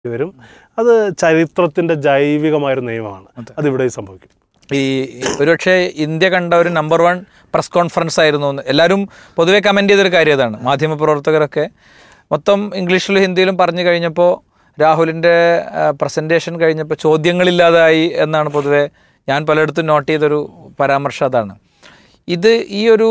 വരും അത് ചരിത്രത്തിന്റെ ജൈവികമായൊരു നിയമമാണ് അതെ. അതിവിടെ സംഭവിക്കും ഈ ഒരുപക്ഷെ ഇന്ത്യ കണ്ട ഒരു നമ്പർ വൺ പ്രസ് കോൺഫറൻസ് ആയിരുന്നു എന്ന് എല്ലാവരും പൊതുവെ കമൻറ്റ് ചെയ്തൊരു കാര്യം അതാണ് മാധ്യമപ്രവർത്തകരൊക്കെ മൊത്തം ഇംഗ്ലീഷിലും ഹിന്ദിയിലും പറഞ്ഞു കഴിഞ്ഞപ്പോൾ രാഹുലിൻ്റെ പ്രസൻറ്റേഷൻ കഴിഞ്ഞപ്പോൾ ചോദ്യങ്ങളില്ലാതായി എന്നാണ് പൊതുവെ ഞാൻ പലയിടത്തും നോട്ട് ചെയ്തൊരു പരാമർശം അതാണ് ഇത് ഈ ഒരു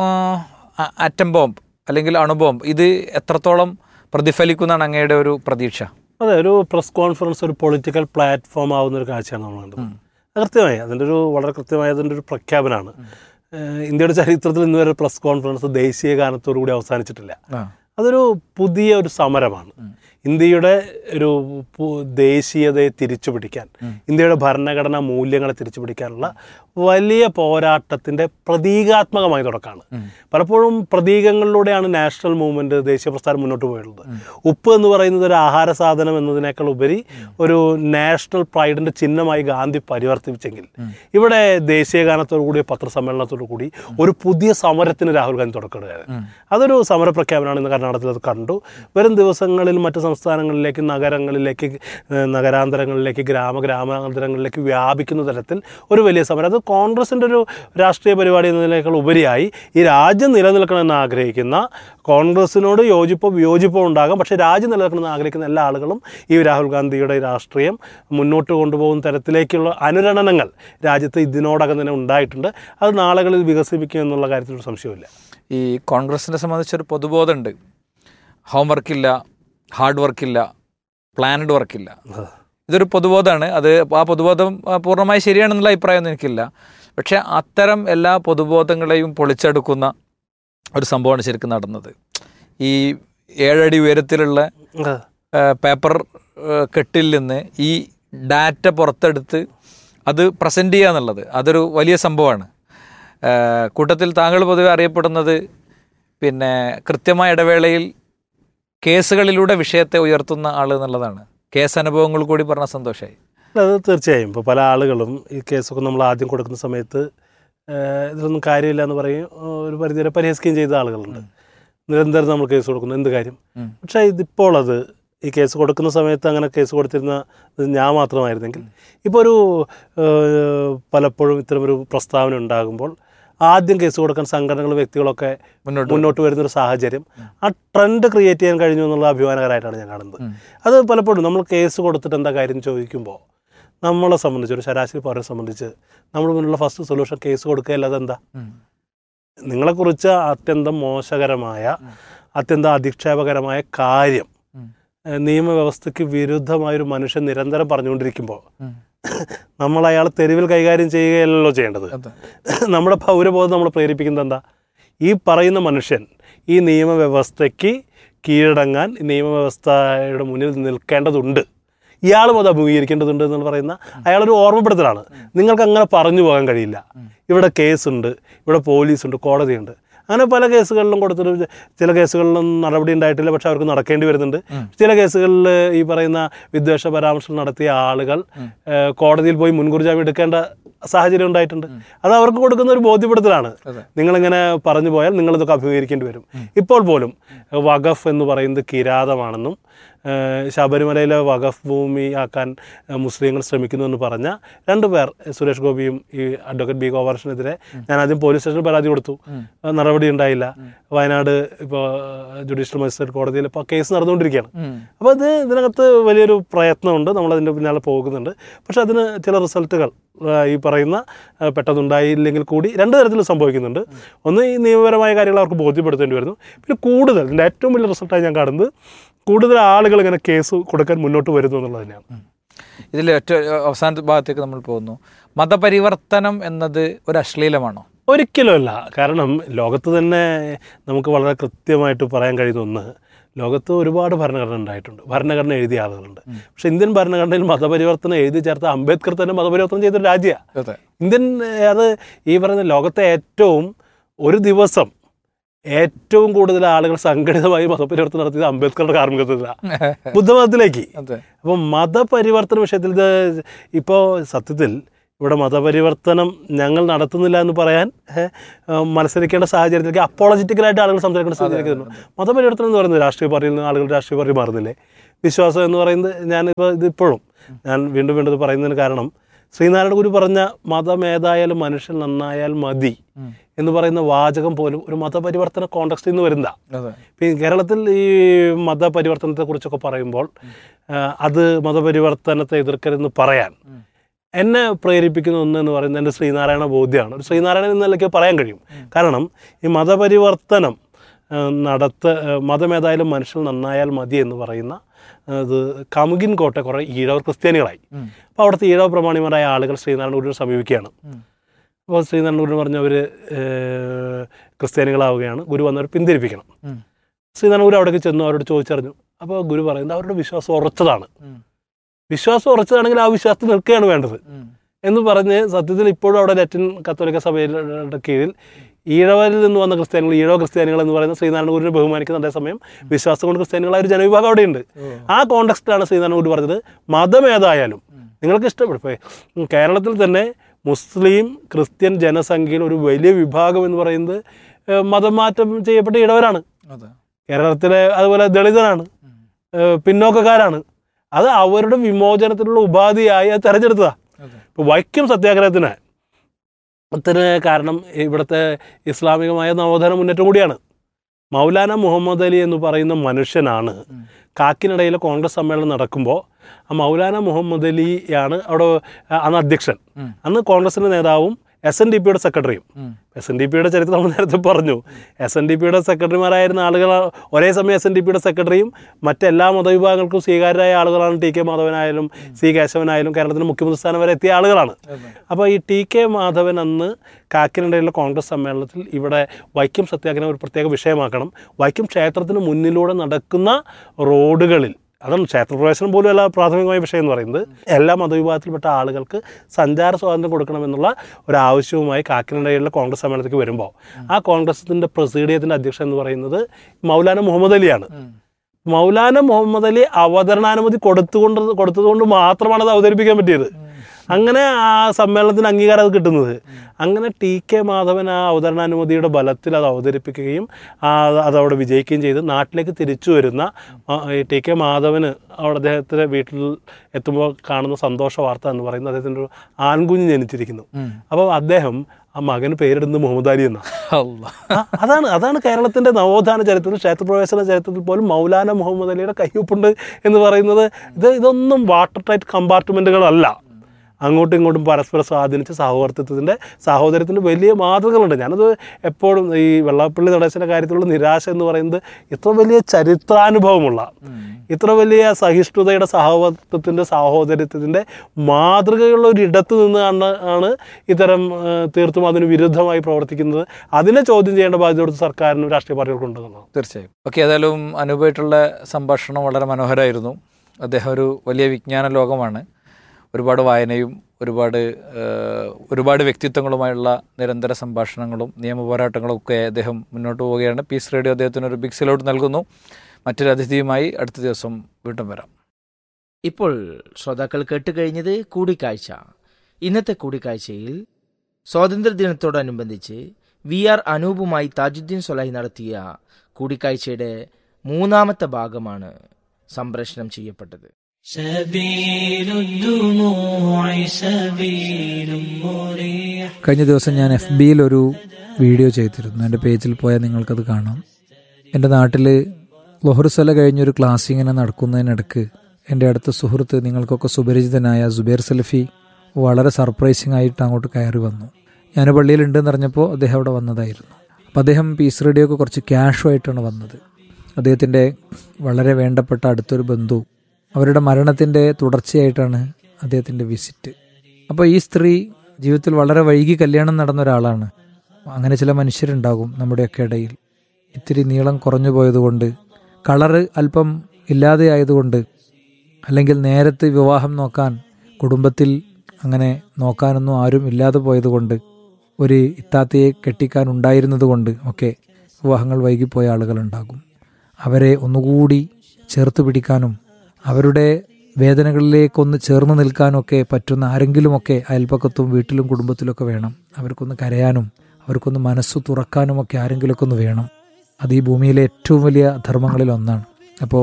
അറ്റം ബോംബ് അല്ലെങ്കിൽ അണുബോംബ് ഇത് എത്രത്തോളം പ്രതിഫലിക്കുന്നതാണ് അങ്ങയുടെ ഒരു പ്രതീക്ഷ അതെ ഒരു പ്രസ് കോൺഫറൻസ് ഒരു പൊളിറ്റിക്കൽ പ്ലാറ്റ്ഫോം ആവുന്ന ഒരു കാഴ്ചയാണ് നമ്മൾ കണ്ടത് അത് കൃത്യമായി അതിൻ്റെ ഒരു വളരെ കൃത്യമായ അതിൻ്റെ ഒരു പ്രഖ്യാപനമാണ് ഏഹ് ഇന്ത്യയുടെ ചരിത്രത്തിൽ ഇന്ന് വരെ പ്രസ് കോൺഫറൻസ് ദേശീയ ഗാനത്തോടു കൂടി അവസാനിച്ചിട്ടില്ല അതൊരു പുതിയ ഒരു സമരമാണ് ഇന്ത്യയുടെ ഒരു പു- ദേശീയതയെ തിരിച്ചു പിടിക്കാൻ ഇന്ത്യയുടെ ഭരണഘടനാ മൂല്യങ്ങളെ തിരിച്ചു പിടിക്കാനുള്ള വലിയ പോരാട്ടത്തിൻ്റെ പ്രതീകാത്മകമായ തുടക്കമാണ് പലപ്പോഴും പ്രതീകങ്ങളിലൂടെയാണ് നാഷണൽ മൂവ്മെൻറ്റ് ദേശീയ പ്രസ്ഥാനം മുന്നോട്ട് പോയിട്ടുള്ളത് ഉപ്പ് എന്ന് പറയുന്നത് ഒരു ആഹാര സാധനം എന്നതിനേക്കാൾ ഉപരി ഒരു നാഷണൽ പ്രൈഡിൻ്റെ ചിഹ്നമായി ഗാന്ധി പരിവർത്തിപ്പിച്ചെങ്കിൽ ഇവിടെ ദേശീയ ഗാനത്തോടു കൂടി പത്രസമ്മേളനത്തോടു കൂടി ഒരു പുതിയ സമരത്തിന് രാഹുൽ ഗാന്ധി തുടക്കമിടുകയാണ് അതൊരു സമര പ്രഖ്യാപനമാണ് ഇന്ന് കർണാടകത്തിൽ അത് കണ്ടു വരും ദിവസങ്ങളിൽ മറ്റ് സംസ്ഥാനങ്ങളിലേക്ക് നഗരങ്ങളിലേക്ക് ഏഹ് നഗരാന്തരങ്ങളിലേക്ക് ഗ്രാമ ഗ്രാമാന്തരങ്ങളിലേക്ക് വ്യാപിക്കുന്ന തരത്തിൽ ഒരു വലിയ സമരം അത് കോൺഗ്രസിൻ്റെ ഒരു രാഷ്ട്രീയ പരിപാടി എന്നതിനേക്കാൾ ഉപരിയായി ഈ രാജ്യം നിലനിൽക്കണമെന്ന് ആഗ്രഹിക്കുന്ന കോൺഗ്രസിനോട് യോജിപ്പോ വിയോജിപ്പോ ഉണ്ടാകാം പക്ഷേ രാജ്യം നിലനിൽക്കണമെന്ന് ആഗ്രഹിക്കുന്ന എല്ലാ ആളുകളും ഈ രാഹുൽ ഗാന്ധിയുടെ രാഷ്ട്രീയം മുന്നോട്ട് കൊണ്ടുപോകുന്ന തരത്തിലേക്കുള്ള അനുരണനങ്ങൾ രാജ്യത്ത് ഇതിനോടകം തന്നെ ഉണ്ടായിട്ടുണ്ട് അത് നാളുകളിൽ വികസിപ്പിക്കും എന്നുള്ള കാര്യത്തിൽ ഒരു സംശയമില്ല ഈ കോൺഗ്രസിനെ സംബന്ധിച്ചൊരു പൊതുബോധമുണ്ട് ഹോംവർക്കില്ല ഹാർഡ് വർക്കില്ല പ്ലാനഡ് വർക്കില്ല ഇതൊരു പൊതുബോധമാണ് അത് ആ പൊതുബോധം ആ, പൂർണ്ണമായി ശരിയാണെന്നുള്ള അഭിപ്രായമൊന്നും എനിക്കില്ല പക്ഷേ അത്തരം എല്ലാ പൊതുബോധങ്ങളെയും പൊളിച്ചെടുക്കുന്ന ഒരു സംഭവമാണ് ശരിക്കും നടന്നത് ഈ ഏഴടി ഉയരത്തിലുള്ള ആ, പേപ്പർ ആ, കെട്ടിൽ നിന്ന് ഈ ഡാറ്റ പുറത്തെടുത്ത് അത് പ്രസൻറ്റ് ചെയ്യുക എന്നുള്ളത് അതൊരു വലിയ സംഭവമാണ് ആ, കൂട്ടത്തിൽ താങ്കൾ പൊതുവെ അറിയപ്പെടുന്നത് പിന്നെ കൃത്യമായ ഇടവേളയിൽ കേസുകളിലൂടെ വിഷയത്തെ ഉയർത്തുന്ന ആൾ എന്നുള്ളതാണ് കേസ് അനുഭവങ്ങൾ കൂടി പറഞ്ഞ സന്തോഷമായി അത് തീർച്ചയായും ഇപ്പോൾ പല ആളുകളും ഈ കേസൊക്കെ നമ്മൾ ആദ്യം കൊടുക്കുന്ന സമയത്ത് ഏഹ്, ഇതിലൊന്നും കാര്യമില്ല എന്ന് പറയും ഏഹ്, ഒരു പരിധിവരെ പരിഹസിക്കുകയും ചെയ്ത ആളുകളുണ്ട് നിരന്തരം നമ്മൾ കേസ് കൊടുക്കുന്നു എന്ത് കാര്യം ഉം. പക്ഷേ ഇതിപ്പോൾ അത് ഈ കേസ് കൊടുക്കുന്ന സമയത്ത് അങ്ങനെ കേസ് കൊടുത്തിരുന്ന ഇത് ഞാൻ മാത്രമായിരുന്നെങ്കിൽ ഇപ്പോൾ ഒരു ഏഹ്, പലപ്പോഴും ഇത്തരമൊരു പ്രസ്താവന ഉണ്ടാകുമ്പോൾ ആദ്യം കേസ് കൊടുക്കാൻ സംഘടനകൾ വ്യക്തികളൊക്കെ മുന്നോട്ട് മുന്നോട്ട് വരുന്നൊരു സാഹചര്യം ആ ട്രെൻഡ് ക്രിയേറ്റ് ചെയ്യാൻ കഴിഞ്ഞു എന്നുള്ള അഭിമാനകരമായിട്ടാണ് ഞാൻ കാണുന്നത് ഉം. അത് പലപ്പോഴും നമ്മൾ കേസ് കൊടുത്തിട്ട് എന്താ കാര്യം ചോദിക്കുമ്പോൾ നമ്മളെ സംബന്ധിച്ച് ഒരു ശരാശരി പൗരനെ സംബന്ധിച്ച് നമ്മൾ മുന്നിലുള്ള ഫസ്റ്റ് സൊല്യൂഷൻ കേസ് കൊടുക്കുകയല്ലാതെ എന്താ ഉം. നിങ്ങളെക്കുറിച്ച് അത്യന്തം മോശകരമായ അത്യന്തം അധിക്ഷേപകരമായ കാര്യം ഉം. ഏഹ് നിയമവ്യവസ്ഥയ്ക്ക് വിരുദ്ധമായൊരു മനുഷ്യൻ നിരന്തരം പറഞ്ഞുകൊണ്ടിരിക്കുമ്പോൾ ഉം. നമ്മൾ അയാൾ തെരുവിൽ കൈകാര്യം ചെയ്യുകയല്ലോ ചെയ്യേണ്ടത് അതെ. നമ്മുടെ പൗരബോധം നമ്മൾ പ്രേരിപ്പിക്കുന്നത് എന്താ ഈ പറയുന്ന മനുഷ്യൻ ഈ നിയമവ്യവസ്ഥയ്ക്ക് കീഴടങ്ങാൻ ഈ നിയമവ്യവസ്ഥയുടെ മുന്നിൽ നിൽക്കേണ്ടതുണ്ട് ഇയാളും അത് അഭിമുഖീകരിക്കേണ്ടതുണ്ട് എന്ന് പറയുന്ന അയാളൊരു ഓർമ്മപ്പെടുത്തലാണ് നിങ്ങൾക്ക് അങ്ങനെ പറഞ്ഞു പോകാൻ കഴിയില്ല ഇവിടെ കേസുണ്ട് ഇവിടെ പോലീസുണ്ട് കോടതിയുണ്ട് അങ്ങനെ പല കേസുകളിലും കൊടുത്തിട്ട് ചില കേസുകളിലും നടപടി ഉണ്ടായിട്ടില്ല പക്ഷെ അവർക്ക് നടക്കേണ്ടി വരുന്നുണ്ട് ചില കേസുകളിൽ ഈ പറയുന്ന വിദ്വേഷ പരാമർശം നടത്തിയ ആളുകൾ ഏഹ്, കോടതിയിൽ പോയി മുൻകൂർ ജാമ്യം എടുക്കേണ്ട സാഹചര്യം ഉണ്ടായിട്ടുണ്ട് അത് അവർക്ക് കൊടുക്കുന്ന ഒരു ബോധ്യപ്പെടുത്തലാണ് അതെ. നിങ്ങളിങ്ങനെ പറഞ്ഞു പോയാൽ നിങ്ങളിതൊക്കെ അഭിമുഖീകരിക്കേണ്ടി വരും ഇപ്പോൾ പോലും വഖഫ് എന്ന് പറയുന്നത് കിരാതമാണെന്നും ഏഹ് ശബരിമലയിലെ വഖഫ് ഭൂമി ആക്കാൻ ഏഹ് മുസ്ലിങ്ങൾ ശ്രമിക്കുന്നു എന്ന് പറഞ്ഞ രണ്ടു പേർ സുരേഷ് ഗോപിയും ഈ അഡ്വക്കേറ്റ് ബി ഗോപാലകൃഷ്ണനെതിരെ ഞാൻ ആദ്യം പോലീസ് സ്റ്റേഷനിൽ പരാതി കൊടുത്തു ഏഹ് നടപടി ഉണ്ടായില്ല വയനാട് ഇപ്പോൾ ജുഡീഷ്യൽ മജിസ്ട്രേറ്റ് കോടതിയിൽ ഇപ്പോൾ കേസ് നടന്നുകൊണ്ടിരിക്കുകയാണ് ഉം. അപ്പോൾ അത് ഇതിനകത്ത് വലിയൊരു പ്രയത്നമുണ്ട് നമ്മളതിൻ്റെ പിന്നാലെ പോകുന്നുണ്ട് പക്ഷെ അതിന് ചില റിസൾട്ടുകൾ ഈ പറയുന്ന ആ, പെട്ടെന്നുണ്ടായില്ലെങ്കിൽ കൂടി രണ്ട് തരത്തിൽ സംഭവിക്കുന്നുണ്ട് ഒന്ന് ഈ നിയമപരമായ കാര്യങ്ങൾ അവർക്ക് ബോധ്യപ്പെടുത്തേണ്ടി വരുന്നു പിന്നെ കൂടുതൽ ഇതിൻ്റെ ഏറ്റവും വലിയ റിസൾട്ടായി ഞാൻ കാണുന്നത് കൂടുതൽ ആളുകൾ ഇങ്ങനെ കേസ് കൊടുക്കാൻ മുന്നോട്ട് വരുന്നു എന്നുള്ളത് തന്നെയാണ് ഇതിൽ ഏറ്റവും അവസാന ഭാഗത്തേക്ക് നമ്മൾ പോകുന്നു മതപരിവർത്തനം എന്നത് ഒരു അശ്ലീലമാണോ ഒരിക്കലുമല്ല കാരണം ലോകത്ത് തന്നെ നമുക്ക് വളരെ കൃത്യമായിട്ട് പറയാൻ കഴിയുന്ന ഒന്ന് ലോകത്ത് ഒരുപാട് ഭരണഘടന ഉണ്ടായിട്ടുണ്ട് ഭരണഘടന എഴുതിയ ആളുകളുണ്ട് പക്ഷെ ഇന്ത്യൻ ഭരണഘടനയിൽ മതപരിവർത്തനം എഴുതി ചേർത്ത അംബേദ്കർ തന്നെ മതപരിവർത്തനം ചെയ്തൊരു രാജ്യമാണ് അതെ ഇന്ത്യൻ ഏഹ്, അത് ഈ പറയുന്ന ലോകത്തെ ഏറ്റവും ഒരു ദിവസം ഏറ്റവും കൂടുതൽ ആളുകൾ സംഘടിതമായി മതപരിവർത്തനം നടത്തിയത് അംബേദ്കറുടെ കാർമ്മികത്വത്തിലാണ് ബുദ്ധമതത്തിലേക്ക് അതെ അപ്പോൾ മതപരിവർത്തന വിഷയത്തിൽ ഇത് ഇപ്പോൾ സത്യത്തിൽ ഇവിടെ മതപരിവർത്തനം ഞങ്ങൾ നടത്തുന്നില്ല എന്ന് പറയാൻ ഏഹ്, ആ, മത്സരിക്കേണ്ട സാഹചര്യത്തിലേക്ക് അപ്പോളജിറ്റിക്കലായിട്ട് ആളുകൾ സംസാരിക്കേണ്ട സാഹചര്യത്തിലേക്ക് മതപരിവർത്തനം എന്ന് പറയുന്നത് രാഷ്ട്രീയ പാർട്ടിയിൽ നിന്ന് ആളുകൾ രാഷ്ട്രീയ പാർട്ടി മാറുന്നില്ലേ വിശ്വാസം എന്ന് പറയുന്നത് ഞാനിപ്പോൾ ഇതിപ്പോഴും ഞാൻ വീണ്ടും വീണ്ടും ഇത് പറയുന്നതിന് കാരണം ശ്രീനാരായണ ഗുരു പറഞ്ഞ മതം ഏതായാലും മനുഷ്യൻ നന്നായാൽ മതി എന്ന് പറയുന്ന വാചകം പോലും ഒരു മതപരിവർത്തന കോണ്ടക്സ്റ്റിൽ നിന്ന് വരുന്ന അതെ ഇപ്പം ഈ കേരളത്തിൽ ഈ മതപരിവർത്തനത്തെക്കുറിച്ചൊക്കെ പറയുമ്പോൾ ആ, അത് മതപരിവർത്തനത്തെ എതിർക്കരുതെന്ന് പറയാൻ എന്നെ പ്രേരിപ്പിക്കുന്ന ഒന്ന് എന്ന് പറയുന്നത് എൻ്റെ ശ്രീനാരായണ ബോധ്യമാണ് ഒരു ശ്രീനാരായണൻ എന്ന നിലയ്ക്ക് പറയാൻ കഴിയും കാരണം ഈ മതപരിവർത്തനം ആ, നടത്ത ആ, മതമേതായാലും മനുഷ്യൻ നന്നായാൽ മതി എന്ന് പറയുന്ന ആ, ഇത് കമുകിൻ കോട്ടെ കുറേ ഈഴവർ ക്രിസ്ത്യാനികളായി അപ്പോൾ അവിടുത്തെ ഈഴവ പ്രമാണിമാരായ ആളുകൾ ശ്രീനാരായണ ഗുരുവിനെ സമീപിക്കുകയാണ് അപ്പോൾ ശ്രീനാരായണ ഗുരു പറഞ്ഞ അവർ ക്രിസ്ത്യാനികളാവുകയാണ് ഗുരു വന്നവർ പിന്തിരിപ്പിക്കണം ശ്രീനാരായണ ഗുരു അവിടേക്ക് ചെന്നു അവരോട് ചോദിച്ചറിഞ്ഞു അപ്പോൾ ഗുരു പറയുന്നത് അവരുടെ വിശ്വാസം ഉറച്ചതാണ് വിശ്വാസം ഉറച്ചതാണെങ്കിൽ ആ വിശ്വാസത്തിൽ നിൽക്കുകയാണ് വേണ്ടത് എന്ന് പറഞ്ഞ് സത്യത്തിൽ ഇപ്പോഴും അവിടെ ലറ്റിൻ കത്തോലിക്ക സഭയുടെ കീഴിൽ ഈഴവരിൽ നിന്ന് വന്ന ക്രിസ്ത്യാനികൾ ഈഴവ ക്രിസ്ത്യാനികൾ എന്ന് പറയുന്ന ശ്രീനാരായണ ഗുരുവിനെ ബഹുമാനിക്കുന്ന അതേസമയം വിശ്വാസം കൊണ്ട് ക്രിസ്ത്യാനികളായ ഒരു ജനവിഭാഗം അവിടെയുണ്ട് ആ കോണ്ടക്സ്റ്റിലാണ് ശ്രീനാരായണ ഗുരു പറഞ്ഞത് മതം ഏതായാലും നിങ്ങൾക്ക് ഇഷ്ടപ്പെടും ഇപ്പോൾ കേരളത്തിൽ തന്നെ മുസ്ലിം ക്രിസ്ത്യൻ ജനസംഖ്യയിൽ ഒരു വലിയ വിഭാഗം എന്ന് പറയുന്നത് ഏഹ്, മതം മാറ്റം ചെയ്യപ്പെട്ട ഇടവരാണ് അതെ കേരളത്തിലെ അതുപോലെ ദളിതരാണ് ഏഹ്, പിന്നോക്കക്കാരാണ് അത് അവരുടെ വിമോചനത്തിനുള്ള ഉപാധിയായി അത് തെരഞ്ഞെടുത്തതാ അതെ ഇപ്പോൾ വൈക്കം സത്യാഗ്രഹത്തിന് ത്തിന് കാരണം ഇവിടുത്തെ ഇസ്ലാമികമായ നവോത്ഥാന മുന്നേറ്റം കൂടിയാണ് മൗലാന മുഹമ്മദ് അലി എന്ന് പറയുന്ന മനുഷ്യനാണ് ഉം. കാക്കിനിടയിലെ കോൺഗ്രസ് സമ്മേളനം നടക്കുമ്പോൾ ആ മൗലാന മുഹമ്മദ് അലിയാണ് അവിടെ ആ, അന്ന് അധ്യക്ഷൻ ഉം. അന്ന് കോൺഗ്രസിൻ്റെ നേതാവും എസ് എൻ ഡി പിയുടെ സെക്രട്ടറിയും ഉം. എസ് എൻ ഡി പിയുടെ ചരിത്രം നമ്മൾ നേരത്തെ പറഞ്ഞു എസ് എൻ ഡി പിയുടെ സെക്രട്ടറിമാരായിരുന്ന ആളുകൾ ഒരേ സമയം എസ് എൻ ഡി പിയുടെ സെക്രട്ടറിയും മറ്റെല്ലാ മതവിഭാഗങ്ങൾക്കും സ്വീകാര്യരായ ആളുകളാണ് ടി കെ മാധവനായാലും സി കേശവനായാലും കേരളത്തിൻ്റെ മുഖ്യമന്ത്രി സ്ഥാനം വരെ എത്തിയ ആളുകളാണ് അതെ അപ്പോൾ ഈ ടി കെ മാധവൻ അന്ന് കാക്കിനിടയിലെ കോൺഗ്രസ് സമ്മേളനത്തിൽ ഇവിടെ വൈക്കം സത്യാഗ്രഹം ഒരു പ്രത്യേക വിഷയമാക്കണം വൈക്കം ക്ഷേത്രത്തിന് മുന്നിലൂടെ നടക്കുന്ന റോഡുകളിൽ അതാണ് ക്ഷേത്രപ്രവേശനം പോലും അല്ല പ്രാഥമികമായ വിഷയം എന്ന് പറയുന്നത് എല്ലാ മതവിഭാഗത്തിൽപ്പെട്ട ആളുകൾക്ക് സഞ്ചാര സ്വാതന്ത്ര്യം കൊടുക്കണമെന്നുള്ള ഒരു ആവശ്യവുമായി കാക്കിനിടയിലെ കോൺഗ്രസ് സമ്മേളനത്തിലേക്ക് വരുമ്പോൾ ആ കോൺഗ്രസിൻ്റെ പ്രസീഡിയത്തിൻ്റെ അധ്യക്ഷൻ എന്ന് പറയുന്നത് മൗലാന മുഹമ്മദ് അലിയാണ് ഉം. മൗലാന മുഹമ്മദ് അലി അവതരണാനുമതി കൊടുത്തുകൊണ്ട് കൊടുത്തതുകൊണ്ട് മാത്രമാണ് അത് അവതരിപ്പിക്കാൻ പറ്റിയത് അങ്ങനെ ആ സമ്മേളനത്തിന് അംഗീകാരം അത് കിട്ടുന്നത് അങ്ങനെ ടി കെ മാധവൻ ആ അവതരണാനുമതിയുടെ ബലത്തിൽ അത് അവതരിപ്പിക്കുകയും ആ അത് അവിടെ വിജയിക്കുകയും ചെയ്ത് നാട്ടിലേക്ക് തിരിച്ചു വരുന്ന ആ, ഈ ടി കെ മാധവന് അവിടെ അദ്ദേഹത്തിൻ്റെ വീട്ടിൽ എത്തുമ്പോൾ കാണുന്ന സന്തോഷ വാർത്ത എന്ന് പറയുന്നത് അദ്ദേഹത്തിൻ്റെ ഒരു ആൺകുഞ്ഞ് ജനിച്ചിരിക്കുന്നു ഉം. അപ്പോൾ അദ്ദേഹം ആ മകന് പേരിടുന്നത് മുഹമ്മദ് അലി എന്നാണ് അല്ലാ. ആ, അതാണ് അതാണ് കേരളത്തിന്റെ നവോത്ഥാന ചരിത്രത്തിൽ ക്ഷേത്രപ്രവേശന ചരിത്രത്തിൽ പോലും മൗലാന മുഹമ്മദ് അലിയുടെ കയ്യൊപ്പുണ്ട് എന്ന് പറയുന്നത് ഇത് ഇതൊന്നും വാട്ടർ ടൈറ്റ് കമ്പാർട്ട്മെന്റുകളല്ല അങ്ങോട്ടും ഇങ്ങോട്ടും പരസ്പരം സ്വാധീനിച്ച് സഹോദരത്വത്തിൻ്റെ സഹോദരത്തിൻ്റെ വലിയ മാതൃകകളുണ്ട് ഞാനത് എപ്പോഴും ഈ വെള്ളാപ്പള്ളി നടേശൻ്റെ കാര്യത്തിലുള്ള നിരാശ എന്ന് പറയുന്നത് ഇത്ര വലിയ ചരിത്രാനുഭവമുള്ള ഇത്ര വലിയ സഹിഷ്ണുതയുടെ സഹോദരത്തിൻ്റെ സഹോദരത്വത്തിൻ്റെ മാതൃകയുള്ള ഒരു ഇടത്ത് നിന്ന് ആണ് ആണ് ഇത്തരം ആ, തീർത്തും അതിന് വിരുദ്ധമായി പ്രവർത്തിക്കുന്നത് അതിനെ ചോദ്യം ചെയ്യേണ്ട ബാധ്യത സർക്കാരിനും രാഷ്ട്രീയ പാർട്ടികൾക്കും ഉണ്ടെന്നുള്ളതാണ് തീർച്ചയായും ഓക്കെ ഏതായാലും അനുഭവമായിട്ടുള്ള സംഭാഷണം വളരെ മനോഹരമായിരുന്നു അദ്ദേഹം ഒരു വലിയ വിജ്ഞാന ലോകമാണ് ഒരുപാട് വായനയും ഒരുപാട് ഏഹ്, ഒരുപാട് വ്യക്തിത്വങ്ങളുമായുള്ള നിരന്തര സംഭാഷണങ്ങളും നിയമപോരാട്ടങ്ങളും ഒക്കെ അദ്ദേഹം മുന്നോട്ട് പോവുകയാണ് പീസ് റേഡിയോ അദ്ദേഹത്തിന് ഒരു ബിഗ് സെലോട്ട് നൽകുന്നു മറ്റൊരു അതിഥിയുമായി അടുത്ത ദിവസം വീണ്ടും വരാം ഇപ്പോൾ ശ്രോതാക്കൾ കേട്ടുകഴിഞ്ഞത് കൂടിക്കാഴ്ച ഇന്നത്തെ കൂടിക്കാഴ്ചയിൽ സ്വാതന്ത്ര്യദിനത്തോടനുബന്ധിച്ച് വി ആർ അനൂപുമായി താജുദ്ദീൻ സൊലാഹി നടത്തിയ കൂടിക്കാഴ്ചയുടെ മൂന്നാമത്തെ ഭാഗമാണ് സംപ്രേഷണം ചെയ്യപ്പെട്ടത് سبيل الدموع سبيل مريح കഴിഞ്ഞ ദിവസം ഞാൻ എഫ് ബിയിൽ ഒരു വീഡിയോ ചെയ്തിരുന്നു എൻ്റെ പേജിൽ പോയാൽ നിങ്ങൾക്കത് കാണാം എൻ്റെ നാട്ടിൽ ലൊഹറുസല കഴിഞ്ഞൊരു ക്ലാസ് ഇങ്ങനെ നടക്കുന്നതിനിടക്ക് എൻ്റെ അടുത്ത സുഹൃത്ത് നിങ്ങൾക്കൊക്കെ സുപരിചിതനായ സുബൈർ സലഫി വളരെ സർപ്രൈസിംഗ് ആയിട്ട് അങ്ങോട്ട് കയറി വന്നു ഞാൻ പള്ളിയിലുണ്ടെന്ന് അറിഞ്ഞപ്പോൾ അദ്ദേഹം അവിടെ വന്നതായിരുന്നു അപ്പോൾ അദ്ദേഹം പീസ് റേഡിയോക്ക് കുറച്ച് ക്യാഷുമായിട്ടാണ് വന്നത് അദ്ദേഹത്തിൻ്റെ വളരെ വേണ്ടപ്പെട്ട അടുത്തൊരു ബന്ധു അവരുടെ മരണത്തിൻ്റെ തുടർച്ചയായിട്ടാണ് അദ്ദേഹത്തിൻ്റെ വിസിറ്റ് അപ്പോൾ ഈ സ്ത്രീ ജീവിതത്തിൽ വളരെ വൈകി കല്യാണം നടന്ന ഒരാളാണ് അങ്ങനെ ചില മനുഷ്യരുണ്ടാകും നമ്മുടെയൊക്കെ ഇടയിൽ ഇത്തിരി നീളം കുറഞ്ഞു പോയതുകൊണ്ട് കളറ് അല്പം ഇല്ലാതെയായതുകൊണ്ട് അല്ലെങ്കിൽ നേരത്തെ വിവാഹം നോക്കാൻ കുടുംബത്തിൽ അങ്ങനെ നോക്കാനൊന്നും ആരും ഇല്ലാതെ പോയതുകൊണ്ട് ഒരു ഇത്താത്തയെ കെട്ടിക്കാൻ ഉണ്ടായിരുന്നത് ഒക്കെ വിവാഹങ്ങൾ വൈകിപ്പോയ ആളുകളുണ്ടാകും അവരെ ഒന്നുകൂടി ചേർത്ത് പിടിക്കാനും അവരുടെ വേദനകളിലേക്കൊന്ന് ചേർന്ന് നിൽക്കാനൊക്കെ പറ്റുന്ന ആരെങ്കിലുമൊക്കെ അയൽപ്പക്കത്തും വീട്ടിലും കുടുംബത്തിലൊക്കെ വേണം അവർക്കൊന്ന് കരയാനും അവർക്കൊന്ന് മനസ്സ് തുറക്കാനുമൊക്കെ ആരെങ്കിലുമൊക്കെ ഒന്ന് വേണം അത് ഈ ഭൂമിയിലെ ഏറ്റവും വലിയ ധർമ്മങ്ങളിൽ ഒന്നാണ് അപ്പോൾ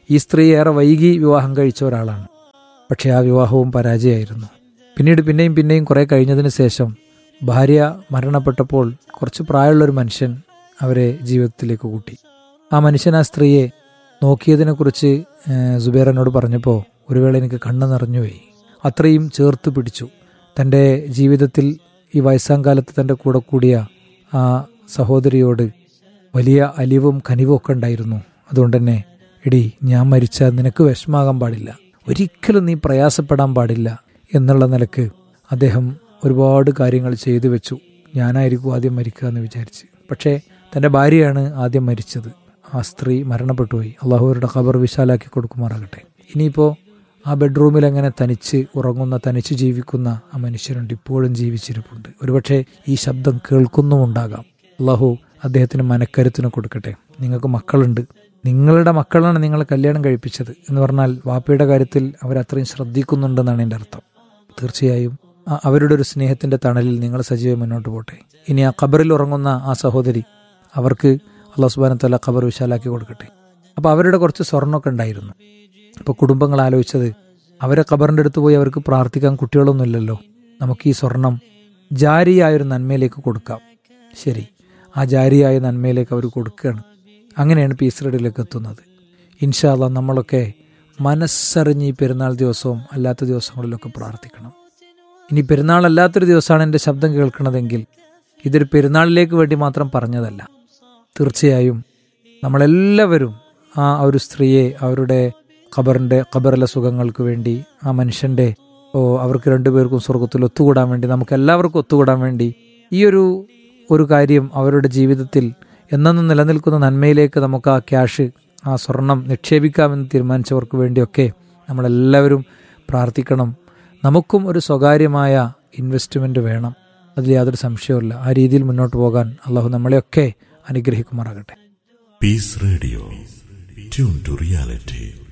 ഈ സ്ത്രീ ഏറെ വൈകി വിവാഹം കഴിച്ച ഒരാളാണ് പക്ഷേ ആ വിവാഹവും പരാജയമായിരുന്നു പിന്നീട് പിന്നെയും പിന്നെയും കുറേ കഴിഞ്ഞതിന് ശേഷം ഭാര്യ മരണപ്പെട്ടപ്പോൾ കുറച്ച് പ്രായമുള്ളൊരു മനുഷ്യൻ അവരെ ജീവിതത്തിലേക്ക് കൂട്ടി ആ മനുഷ്യൻ ആ സ്ത്രീയെ നോക്കിയതിനെക്കുറിച്ച് ഏഹ്, സുബൈർ എന്നോട് പറഞ്ഞപ്പോൾ ഒരു വേള എനിക്ക് കണ്ണ് നിറഞ്ഞുപോയി അത്രയും ചേർത്ത് പിടിച്ചു തൻ്റെ ജീവിതത്തിൽ ഈ വയസ്സാം കാലത്ത് തൻ്റെ കൂടെ കൂടിയ ആ സഹോദരിയോട് വലിയ അലിവും കനിവും ഒക്കെ ഉണ്ടായിരുന്നു അതുകൊണ്ട് തന്നെ എടി ഞാൻ മരിച്ചാൽ നിനക്ക് വിഷമാകാൻ പാടില്ല ഒരിക്കലും നീ പ്രയാസപ്പെടാൻ പാടില്ല എന്നുള്ള നിലക്ക് അദ്ദേഹം ഒരുപാട് കാര്യങ്ങൾ ചെയ്തു വെച്ചു ഞാനായിരിക്കും ആദ്യം മരിക്കുക എന്ന് വിചാരിച്ച് പക്ഷേ തൻ്റെ ഭാര്യയാണ് ആദ്യം മരിച്ചത് ആ സ്ത്രീ മരണപ്പെട്ടുപോയി അള്ളാഹുവരുടെ ഖബർ വിശാലാക്കി കൊടുക്കുമാറാകട്ടെ ഇനിയിപ്പോൾ ആ ബെഡ്റൂമിൽ അങ്ങനെ തനിച്ച് ഉറങ്ങുന്ന തനിച്ച് ജീവിക്കുന്ന ആ മനുഷ്യരുണ്ട് ഇപ്പോഴും ജീവിച്ചിരിപ്പുണ്ട് ഒരുപക്ഷെ ഈ ശബ്ദം കേൾക്കുന്നുമുണ്ടാകാം അള്ളാഹു അദ്ദേഹത്തിന് മനക്കരുത്തിന് കൊടുക്കട്ടെ നിങ്ങൾക്ക് മക്കളുണ്ട് നിങ്ങളുടെ മക്കളാണ് നിങ്ങളെ കല്യാണം കഴിപ്പിച്ചത് എന്ന് പറഞ്ഞാൽ വാപ്പയുടെ കാര്യത്തിൽ അവരത്രയും ശ്രദ്ധിക്കുന്നുണ്ടെന്നാണ് എൻ്റെ അർത്ഥം തീർച്ചയായും ആ- അവരുടെ ഒരു സ്നേഹത്തിന്റെ തണലിൽ നിങ്ങൾ സജീവം മുന്നോട്ട് പോട്ടെ ഇനി ആ ഖബറിൽ ഉറങ്ങുന്ന ആ സഹോദരി അവർക്ക് അള്ളാഹു സുബാന തല ഖബർ വിശാലാക്കി കൊടുക്കട്ടെ അപ്പോൾ അവരുടെ കുറച്ച് സ്വർണ്ണമൊക്കെ ഉണ്ടായിരുന്നു അപ്പോൾ കുടുംബങ്ങൾ ആലോചിച്ചത് അവരെ ഖബറിൻ്റെ അടുത്ത് പോയി അവർക്ക് പ്രാർത്ഥിക്കാൻ കുട്ടികളൊന്നുമില്ലല്ലോ നമുക്ക് ഈ സ്വർണം ജാരിയായൊരു നന്മയിലേക്ക് കൊടുക്കാം ശരി ആ ജാരിയായ നന്മയിലേക്ക് അവർ കൊടുക്കുകയാണ് അങ്ങനെയാണ് പീസ് റെഡിലേക്ക് എത്തുന്നത് ഇൻഷാല്ല നമ്മളൊക്കെ മനസ്സറിഞ്ഞ് ഈ പെരുന്നാൾ ദിവസവും അല്ലാത്ത ദിവസങ്ങളിലൊക്കെ പ്രാർത്ഥിക്കണം ഇനി പെരുന്നാൾ അല്ലാത്തൊരു ദിവസമാണ് എൻ്റെ ശബ്ദം കേൾക്കുന്നതെങ്കിൽ ഇതൊരു പെരുന്നാളിലേക്ക് വേണ്ടി മാത്രം പറഞ്ഞതല്ല തീർച്ചയായും നമ്മളെല്ലാവരും ആ ഒരു സ്ത്രീയെ അവരുടെ ഖബറിൻ്റെ ഖബറിലെ സുഖങ്ങൾക്ക് വേണ്ടി ആ മനുഷ്യൻ്റെ ഓ അവർക്ക് രണ്ടുപേർക്കും സ്വർഗത്തിൽ ഒത്തുകൂടാൻ വേണ്ടി നമുക്ക് എല്ലാവർക്കും ഒത്തുകൂടാൻ വേണ്ടി ഈ ഒരു ഒരു കാര്യം അവരുടെ ജീവിതത്തിൽ എന്നെന്നും നിലനിൽക്കുന്ന നന്മയിലേക്ക് നമുക്ക് ആ ക്യാഷ് ആ സ്വർണം നിക്ഷേപിക്കാമെന്ന് തീരുമാനിച്ചവർക്ക് വേണ്ടിയൊക്കെ നമ്മളെല്ലാവരും പ്രാർത്ഥിക്കണം നമുക്കും ഒരു സ്വകാര്യമായ ഇൻവെസ്റ്റ്മെൻറ്റ് വേണം അതിൽ യാതൊരു സംശയവുമില്ല ആ രീതിയിൽ മുന്നോട്ട് പോകാൻ അള്ളാഹു നമ്മളെയൊക്കെ അനുഗ്രഹിക്കുമാറാകട്ടെ Peace Radio. Tune to reality.